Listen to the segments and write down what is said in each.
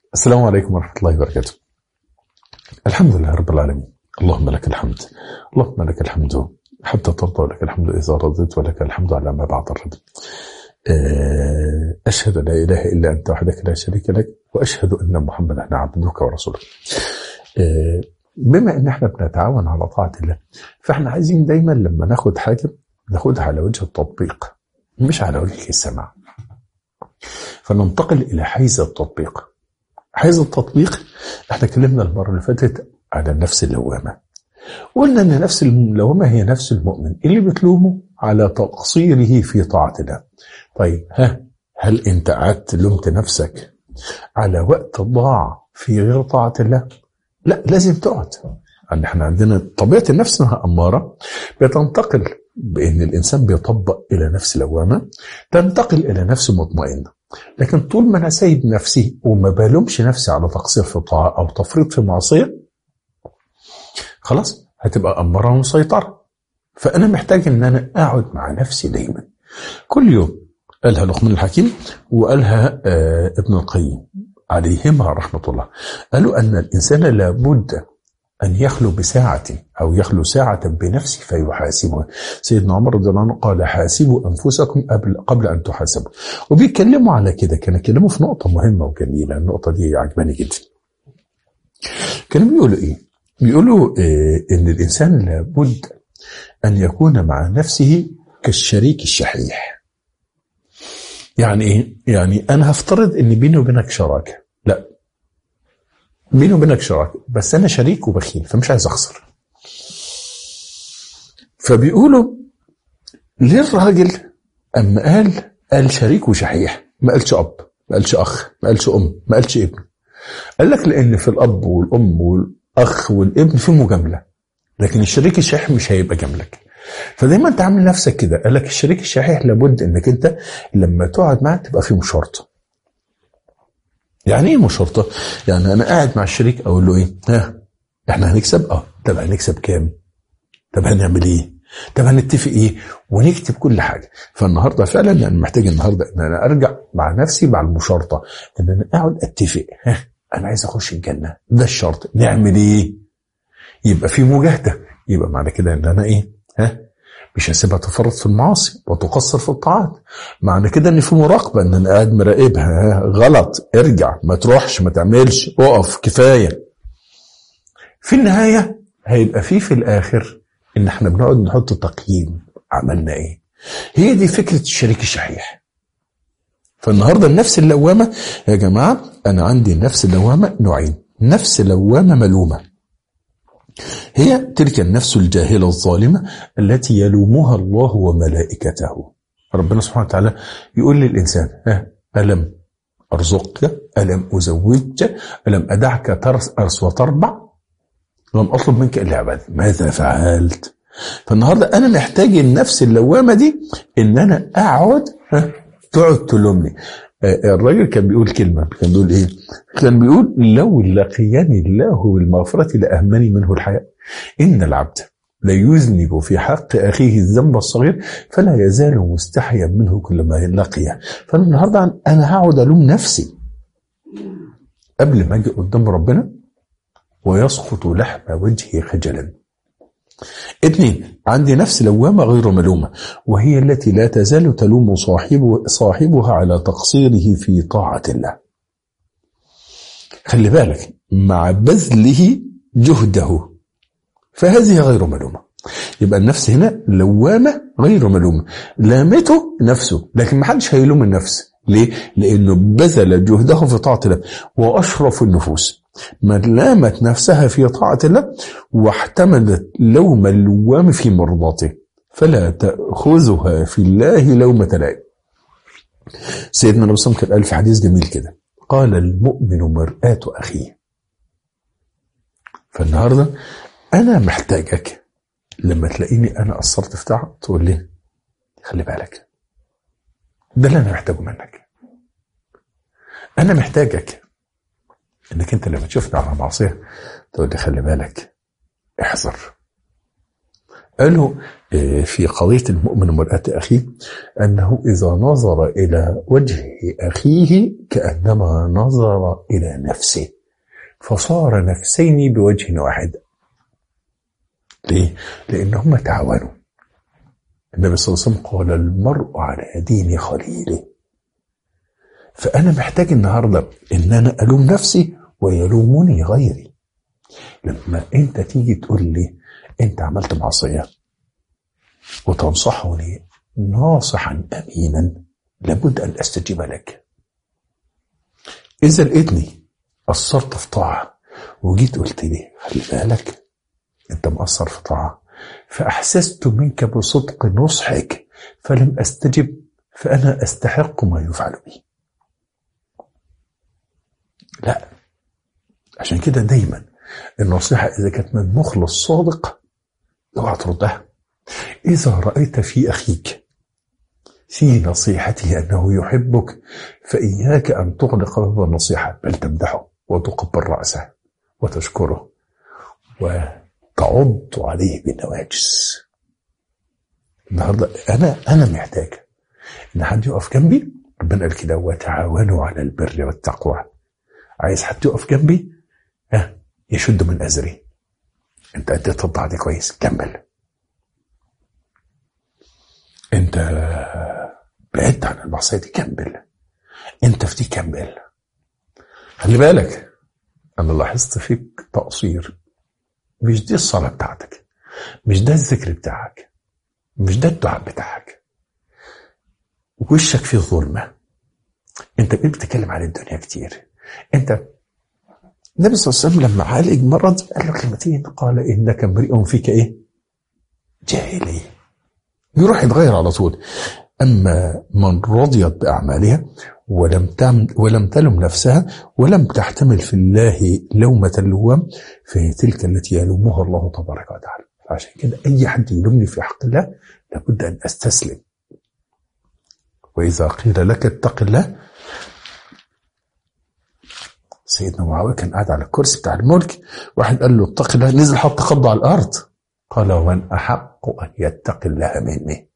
السلام عليكم ورحمة الله وبركاته الحمد لله رب العالمين اللهم لك الحمد اللهم لك الحمد حتى ترضى ولك الحمد إذا رضيت ولك الحمد على ما بعد الرضا أشهد أن لا إله إلا أنت وحدك لا شريك لك وأشهد أن محمدا عبدك ورسولك بما أن احنا بنتعاون على طاعة الله فاحنا عايزين دايما لما ناخد حاجة ناخدها على وجه التطبيق مش على وجه السماع فننتقل إلى حيز التطبيق حيز التطبيق احنا اتكلمنا المرة اللي فاتت على النفس اللوامة قلنا ان نفس اللوامة هي نفس المؤمن اللي بتلومه على تقصيره في طاعة الله طيب ها هل انت قعدت لومت نفسك على وقت ضاع في غير طاعة الله لا لازم تقعد ان احنا عندنا طبيعة النفس انها امارة بتنتقل بان الانسان بيطبق الى نفس لوامة تنتقل الى نفس مطمئنة لكن طول ما انا سايب نفسي وما بلومش نفسي على تقصير في طاعة او تفريط في معصية خلاص هتبقى امارة ومسيطرة فانا محتاج ان انا اقعد مع نفسي دايما كل يوم قالها لقمان الحكيم وقالها آه ابن القيم عليهما رحمة الله قالوا أن الإنسان لابد أن يخلو بساعة أو يخلو ساعة بنفسه فيحاسبها سيدنا عمر رضي الله عنه قال حاسبوا أنفسكم قبل, قبل أن تحاسبوا وبيتكلموا على كده كانوا يتكلموا في نقطة مهمة وجميلة النقطة دي عجباني جدا كانوا بيقولوا إيه بيقولوا إيه إن الإنسان لابد أن يكون مع نفسه كالشريك الشحيح يعني ايه؟ يعني انا هفترض ان بيني وبينك شراكه لا بيني وبينك شراكه بس انا شريك وبخيل فمش عايز اخسر فبيقولوا ليه الراجل اما قال قال شريك وشحيح ما قالش اب ما قالش اخ ما قالش ام ما قالش ابن قال لك لان في الاب والام والاخ والابن في مجامله لكن الشريك الشحيح مش هيبقى جاملك فدايما تعمل نفسك كده قال لك الشريك الشحيح لابد انك انت لما تقعد معاه تبقى في مشارطه يعني ايه مشارطه يعني انا قاعد مع الشريك اقول له ايه ها احنا هنكسب اه طب هنكسب كام طب هنعمل ايه طب هنتفق ايه ونكتب كل حاجه فالنهارده فعلا انا يعني محتاج النهارده ان انا ارجع مع نفسي مع المشارطه ان انا اقعد اتفق ها انا عايز اخش الجنه ده الشرط نعمل ايه يبقى في مجاهده يبقى معنى كده ان انا ايه ها مش هسيبها تفرط في المعاصي وتقصر في الطاعات معنى كده ان في مراقبه ان انا قاعد مراقبها غلط ارجع ما تروحش ما تعملش اقف كفايه في النهايه هيبقى في في الاخر ان احنا بنقعد نحط تقييم عملنا ايه هي دي فكره الشريك الشحيح فالنهارده النفس اللوامه يا جماعه انا عندي النفس اللوامه نوعين نفس لوامه ملومه هي تلك النفس الجاهلة الظالمة التي يلومها الله وملائكته ربنا سبحانه وتعالى يقول للإنسان ألم أرزقك ألم أزوجك ألم أدعك ترأس وتربع لم أطلب منك إلا عبادة ماذا فعلت فالنهاردة أنا محتاج النفس اللوامة دي إن أنا أقعد تقعد تلومني الراجل كان بيقول كلمة كان بيقول إيه كان بيقول لو لقيني الله بالمغفرة لأهمني منه الحياء إن العبد ليذنب في حق أخيه الذنب الصغير فلا يزال مستحيا منه كلما لقيه فأنا النهاردة أنا هقعد ألوم نفسي قبل ما أجي قدام ربنا ويسقط لحم وجهي خجلا اثنين عندي نفس لوامة غير ملومة وهي التي لا تزال تلوم صاحب صاحبها على تقصيره في طاعة الله خلي بالك مع بذله جهده فهذه غير ملومة يبقى النفس هنا لوامة غير ملومة لامته نفسه لكن ما حدش هيلوم النفس ليه؟ لأنه بذل جهده في طاعة الله وأشرف النفوس من لامت نفسها في طاعة الله واحتملت لوم اللوام في مرضاته فلا تأخذها في الله لومة لائم سيدنا النبي صلى الله عليه وسلم قال في حديث جميل كده قال المؤمن مرآة أخيه فالنهاردة أنا محتاجك لما تلاقيني أنا قصرت في طاعة تقول لي خلي بالك ده اللي أنا محتاجه منك أنا محتاجك انك انت لما تشوفني على معصيه تقول لي خلي بالك احذر قالوا آه، في قضية المؤمن ومرأة أخيه أنه إذا نظر إلى وجه أخيه كأنما نظر إلى نفسه فصار نفسين بوجه واحد ليه؟ لأنهم تعاونوا النبي صلى الله عليه وسلم قال المرء على دين خليله فأنا محتاج النهاردة إن أنا ألوم نفسي ويلومني غيري لما أنت تيجي تقول لي أنت عملت معصية وتنصحني ناصحا أمينا لابد أن أستجيب لك إذا لقيتني قصرت في طاعة وجيت قلت لي خلي بالك أنت مقصر في طاعة فأحسست منك بصدق نصحك فلم أستجب فأنا أستحق ما يفعل بي لا عشان كده دايما النصيحة إذا كانت من مخلص صادق اوعى تردها إذا رأيت في أخيك في نصيحته أنه يحبك فإياك أن تغلق باب النصيحة بل تمدحه وتقبل رأسه وتشكره وتعض عليه بالنواجس النهارده أنا أنا محتاج إن حد يقف جنبي ربنا قال كده وتعاونوا على البر والتقوى عايز حد يقف جنبي ها يشد من أزري أنت أديت الطاعة دي كويس كمل انت بعدت عن المعصيه دي كمل انت في دي كمل خلي بالك انا لاحظت فيك تقصير مش دي الصلاه بتاعتك مش ده الذكر بتاعك مش ده الدعاء بتاعك وشك فيه ظلمه انت بقيت بتتكلم عن الدنيا كتير انت النبي صلى الله عليه وسلم لما عالج مرض قال له كلمتين قال انك امرئ فيك ايه؟ جاهليه يروح يتغير على طول أما من رضيت بأعمالها ولم تعمل ولم تلم نفسها ولم تحتمل في الله لومة اللوام فهي تلك التي يلومها الله تبارك وتعالى فعشان كده أي حد يلومني في حق الله لابد أن أستسلم وإذا قيل لك اتق الله سيدنا معاوية كان قاعد على الكرسي بتاع الملك واحد قال له اتق الله نزل حط خضه على الأرض قال ومن أحق أن يتقي الله مني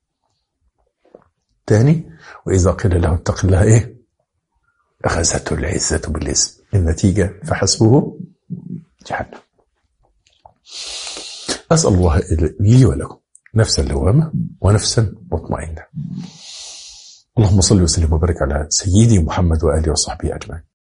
تاني وإذا قيل له اتق الله إيه أخذته العزة بالاسم النتيجة فحسبه جهنم أسأل الله لي ولكم نفسا لوامة ونفسا مطمئنة اللهم صل وسلم وبارك على سيدي محمد وآله وصحبه أجمعين